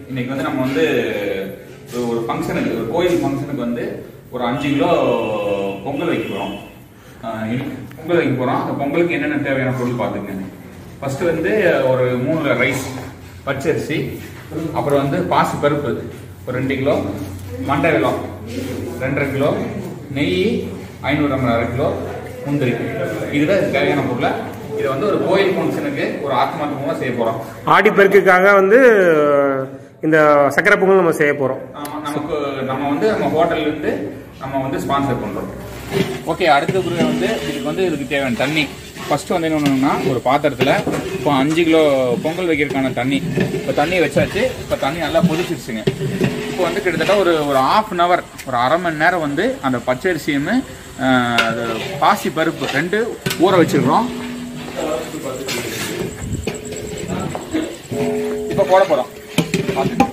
இன்னைக்கு வந்து நம்ம வந்து ஒரு ஒரு ஃபங்க்ஷனுக்கு ஒரு கோயில் ஃபங்க்ஷனுக்கு வந்து ஒரு அஞ்சு கிலோ பொங்கல் வைக்க போகிறோம் பொங்கல் வைக்க போகிறோம் அந்த பொங்கலுக்கு என்னென்ன தேவையான பொருள் பார்த்துக்கங்க ஃபர்ஸ்ட் வந்து ஒரு மூணு ரைஸ் பச்சரிசி அப்புறம் வந்து பாசி பருப்பு ஒரு ரெண்டு கிலோ மண்டை வெல்லம் ரெண்டரை கிலோ நெய் ஐநூறு எம்எல் அரை கிலோ முந்திரி இதுதான் இதுக்கு தேவையான பொருளை இதை வந்து ஒரு கோயில் ஃபங்க்ஷனுக்கு ஒரு ஆத்மார்த்தமாக செய்ய போகிறோம் ஆடிப்பெருக்குக்காக வந்து இந்த சக்கரை பொங்கல் நம்ம செய்ய போகிறோம் ஆமா, நமக்கு நம்ம வந்து நம்ம ஹோட்டல்ல இருந்து நம்ம வந்து ஸ்பான்சர் பண்றோம் ஓகே அடுத்த குருவை வந்து இதுக்கு வந்து இதுக்கு தேவையான தண்ணி ஃபர்ஸ்ட் வந்து என்ன பண்ணணும்னா ஒரு பாத்திரத்துல இப்போ அஞ்சு கிலோ பொங்கல் வைக்கிறதுக்கான தண்ணி இப்போ தண்ணி வச்சாச்சு இப்போ தண்ணி நல்லா கொதிச்சிருச்சுங்க இப்போ வந்து கிட்டத்தட்ட ஒரு ஒரு ஆஃப் அன் ஹவர் ஒரு அரை மணி நேரம் வந்து அந்த பச்சரிசியும் ஆஹ், அது பாசி பருப்பு ரெண்டு ஊற வச்சிடுறோம் இப்போ போட போறோம் பார்த்துட்டு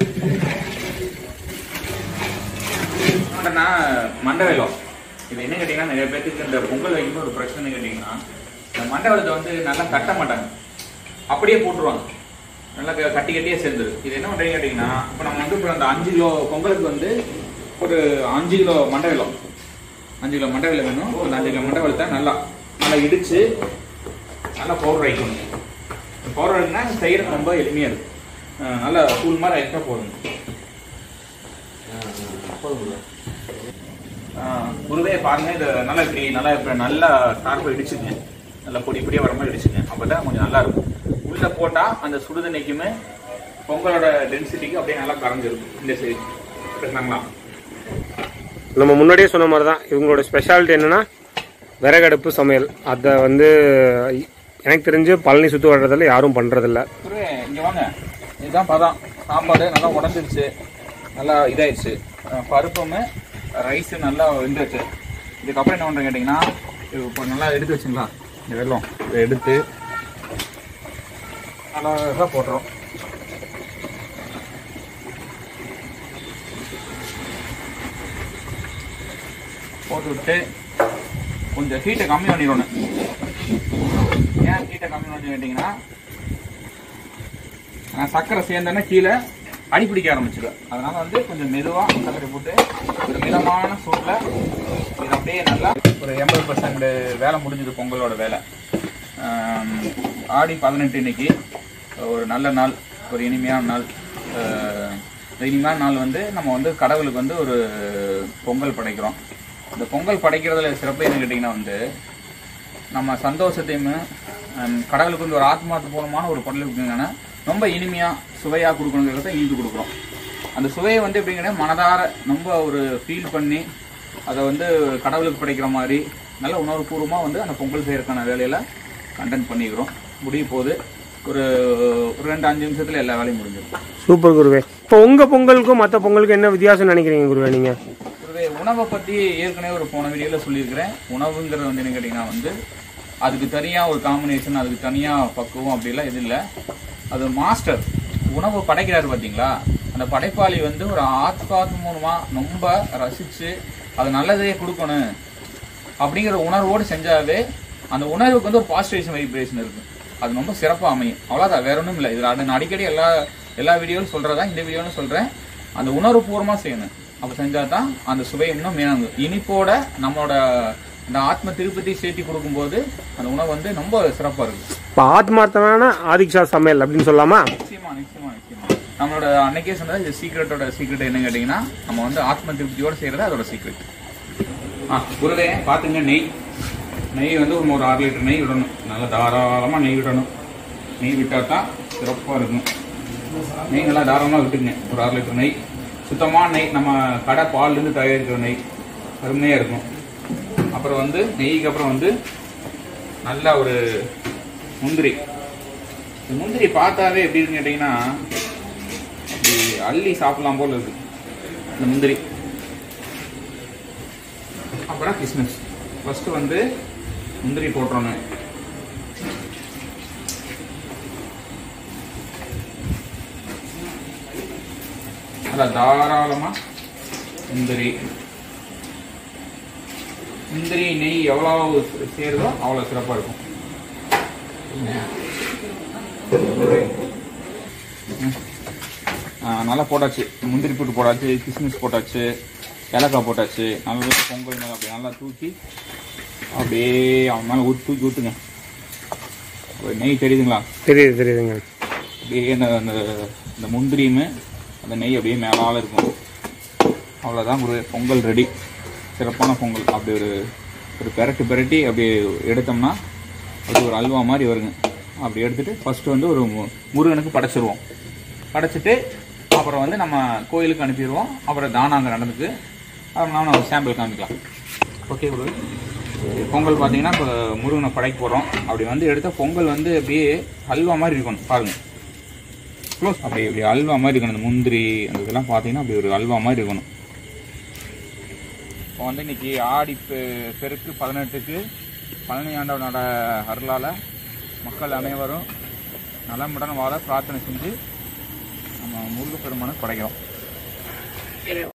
என்னன்னா மண்டை வெல்லம் இது என்ன கேட்டீங்கன்னா நிறைய பேருக்கு இந்த பொங்கல் வைக்கும்போது ஒரு பிரச்சனை கேட்டீங்கன்னா இந்த மண்டை வெள்ளத்தை வந்து நல்லா கட்ட மாட்டாங்க அப்படியே போட்டுருவாங்க நல்லா க- கட்டி கட்டியே சேர்ந்துரு இது என்ன பண்றீங்க கேட்டீங்கன்னா இப்போ நம்ம வந்து இப்போ அந்த அஞ்சு கிலோ பொங்கலுக்கு வந்து ஒரு அஞ்சு கிலோ மண்டை வெல்லம் அஞ்சு கிலோ மண்டை வெல்லம் வேணும் அந்த அஞ்சு கிலோ மண்டை வெள்ளத்தை நல்லா நல்லா இடிச்சு நல்லா பவுடர் ஆகிக்கணும் பவுடர் ஆகினா செய்யறது ரொம்ப எளிமையா இருக்கு அஹ் நல்லா தூள் மாதிரி ஆகிட்டா போதும் ஆஹ் குருவே பாருங்க இது நல்லா இப்படி நல்லா இப்ப நல்லா ஷார்ப்பாக இடிச்சுங்க நல்லா பொடி பொடியா வர மாதிரி இடிச்சுங்க அப்பதான் கொஞ்சம் நல்லா இருக்கும் உள்ள போட்டா அந்த சுடுதண்ணிக்குமே பொங்கலோட டென்சிட்டிக்கு அப்படியே நல்லா கரைஞ்சிருக்கும் இந்த சைடு சரிங்களா நம்ம முன்னாடியே சொன்ன மாதிரி தான் இவங்களோட ஸ்பெஷாலிட்டி என்னன்னா விறகடுப்பு சமையல் அதை வந்து எனக்கு தெரிஞ்சு பழனி சுற்று வட்டத்தில் யாரும் பண்ணுறதில்ல குருவே இங்க வாங்க இதுதான் பதம் சாப்பாடு நல்லா உடஞ்சிருச்சு நல்லா இதாயிடுச்சு அஹ் பருப்பும் ரைஸ் நல்லா வெந்துருச்சு இதுக்கப்புறம் என்ன பண்றேன் கேட்டிங்கன்னா இது இப்போ நல்லா எடுத்து வச்சுங்களா இந்த வெள்ளம் இதை எடுத்து அழகாக போட்டுறோம் போட்டு விட்டு கொஞ்சம் ஹீட்டை கம்மி பண்ணிடணும் ஏன் ஹீட்டை கம்மி பண்ணி கேட்டிங்கன்னா நான் சர்க்கரை சேர்ந்தேன்னா கீழே அடி பிடிக்க ஆரம்பிச்சிடும் அதனால வந்து கொஞ்சம் மெதுவா சர்க்கரை போட்டு ஒரு மிதமான சூட்டில் இது அப்படியே நல்லா ஒரு எண்பது பர்சன்ட் வேலை முடிஞ்சது பொங்கலோட வேலை ஆம், ஆடி பதினெட்டு இன்னைக்கு ஒரு நல்ல நாள் ஒரு இனிமையான நாள் ஆஹ், இந்த இனிமையான நாள் வந்து நம்ம வந்து கடவுளுக்கு வந்து ஒரு பொங்கல் படைக்கிறோம் இந்த பொங்கல் படைக்கிறதுல சிறப்பு என்ன கேட்டிங்கன்னா வந்து நம்ம சந்தோஷத்தையும் ஹம், கடவுளுக்கு வந்து ஒரு ஆத்மார்த்தபூர்வமான ஒரு பொருள் இருக்குங்கன்னா ரொம்ப இனிமையா சுவையா கொடுக்கணுங்கிறத ஈடு கொடுக்குறோம் அந்த சுவையை வந்து எப்படிங்கன்னா மனதார ரொம்ப ஒரு ஃபீல் பண்ணி அதை வந்து கடவுளுக்கு படைக்கிற மாதிரி நல்ல உணர்வுபூர்வமா வந்து அந்த பொங்கல் செய்யறதுக்கான வேலையில கண்டென்ட் பண்ணிக்கிறோம் முடிய போது ஒரு ஒரு ரெண்டு அஞ்சு நிமிஷத்துல எல்லா வேலையும் முடிஞ்சிடும் சூப்பர் குருவே இப்போ உங்கள் பொங்கலுக்கும் மற்ற பொங்கலுக்கும் என்ன வித்தியாசம் நினைக்கிறீங்க குருவே நீங்கள் இதுவே உணவை பத்தி ஏற்கனவே ஒரு போன வீடியோல சொல்லியிருக்கிறேன் உணவுங்கிறது வந்து என்ன கேட்டீங்கன்னா வந்து அதுக்கு தனியா ஒரு காம்பினேஷன் அதுக்கு தனியா பக்குவம் அப்படிலாம் இது இல்லை அது மாஸ்டர் உணவு படைக்கிறாரு பாத்தீங்களா அந்த படைப்பாளி வந்து ஒரு ஆத்மாத்மூலமா ரொம்ப ரசிச்சு அது நல்லதையே கொடுக்கணும் அப்படிங்கிற உணர்வோடு செஞ்சாவே அந்த உணர்வுக்கு வந்து ஒரு பாசிட்டிவேஷன் வைப்ரேஷன் இருக்கு அது ரொம்ப சிறப்பா அமையும் அவ்வளவுதான் வேற ஒன்றும் இல்லை இதுல நான் அடிக்கடி எல்லா எல்லா வீடியோவும் சொல்றதா இந்த வீடியோன்னு சொல்றேன் அந்த உணர்வுபூர்வமா செய்யணும் அப்ப செஞ்சா தான் அந்த சுவை இன்னும் மேலும் இனிப்போட நம்மளோட இந்த ஆத்ம திருப்பதி சேர்த்தி கொடுக்கும்போது அந்த உணவு வந்து ரொம்ப சிறப்பா இருக்கு இப்போ ஆத்மார்த்தமான ஆதிக்ஷா சமையல் அப்படின்னு சொல்லலாமா நிச்சயமா நிச்சயமா நிச்சயமா நம்மளோட அன்னைக்கே சொன்னது இது சீக்ரெட்டோட சீக்ரெட் என்ன கேட்டீங்கன்னா நம்ம வந்து ஆத்ம திருப்தியோட செய்யறது அதோட சீக்ரெட் ஆ குருவே பாத்துங்க நெய் நெய் வந்து ஒரு ஒரு ஆறு லிட்டர் நெய் விடணும் நல்லா தாராளமா நெய் விடணும் நெய் விட்டா தான் சிறப்பா இருக்கும் நெய் நல்லா தாராளமா விட்டுங்க ஒரு ஆறு லிட்டர் நெய் சுத்தமான நெய் நம்ம கடை பால்ல இருந்து தயாரிக்கிற நெய் அருமையா இருக்கும் அப்புறம் வந்து நெய்க்கு அப்புறம் வந்து நல்ல ஒரு முந்திரி இந்த முந்திரி பார்த்தாவே எப்படி இருக்குன்னு கேட்டிங்கன்னா அப்படி அள்ளி சாப்பிடலாம் போல இருக்கு இந்த முந்திரி அப்புறம் கிஸ்மிஸ் ஃபர்ஸ்ட் வந்து முந்திரி போட்டுறோங்க நல்லா தாராளமா முந்திரி முந்திரி நெய் எவ்வளவு சேருதோ அவ்வளவு சிறப்பா இருக்கும் ம். ஆஹ் நல்லா போட்டாச்சு முந்திரி போட்டு போட்டாச்சு கிஸ்மிஸ் போட்டாச்சு ஏலக்காய் போட்டாச்சு நல்லா பொங்கல் மேலே அப்படி நல்லா தூக்கி அப்படியே அவன் மேலே ஊற்றி தூக்கி ஊற்றுங்க ஒரு நெய் தெரியுதுங்களா தெரியுது தெரியுதுங்க அப்படியே அந்த அந்த இந்த முந்திரியுமே அந்த நெய் அப்படியே மேலால இருக்கும் அவ்வளோதான் ஒரு பொங்கல் ரெடி சிறப்பான பொங்கல் அப்படி ஒரு ஒரு பெரட்டு பெரட்டி அப்படி எடுத்தோம்னா அது ஒரு அல்வா மாதிரி வருங்க அப்படி எடுத்துட்டு ஃபர்ஸ்ட் வந்து ஒரு மு- முருகனுக்கு படைச்சிருவோம் படைச்சிட்டு அப்புறம் வந்து நம்ம கோயிலுக்கு அனுப்பிடுவோம் அப்புறம் தானாங்க நடந்துக்கு அப்புறம் நாம ஒரு சாம்பிள் காமிக்கலாம் ஓகே ப்ரோ பொங்கல் பார்த்தீங்கன்னா இப்போ முருகனை படைக்க போகிறோம் அப்படி வந்து எடுத்த பொங்கல் வந்து அப்படியே அல்வா மாதிரி இருக்கணும் பாருங்க க்ளோஸ் அப்படி இப்படி அல்வா மாதிரி இருக்கணும் அந்த முந்திரி அந்த இதெல்லாம் பார்த்தீங்கன்னா அப்படி ஒரு அல்வா மாதிரி இருக்கணும் இப்போ வந்து இன்னைக்கு ஆடி பெ- பெருக்கு பதினெட்டுக்கு பழனி ஆண்டவனோட அருளால் மக்கள் அனைவரும் நலமுடன் வாழ பிரார்த்தனை செஞ்சு நம்ம முருகப்பெருமானை படைக்கிறோம்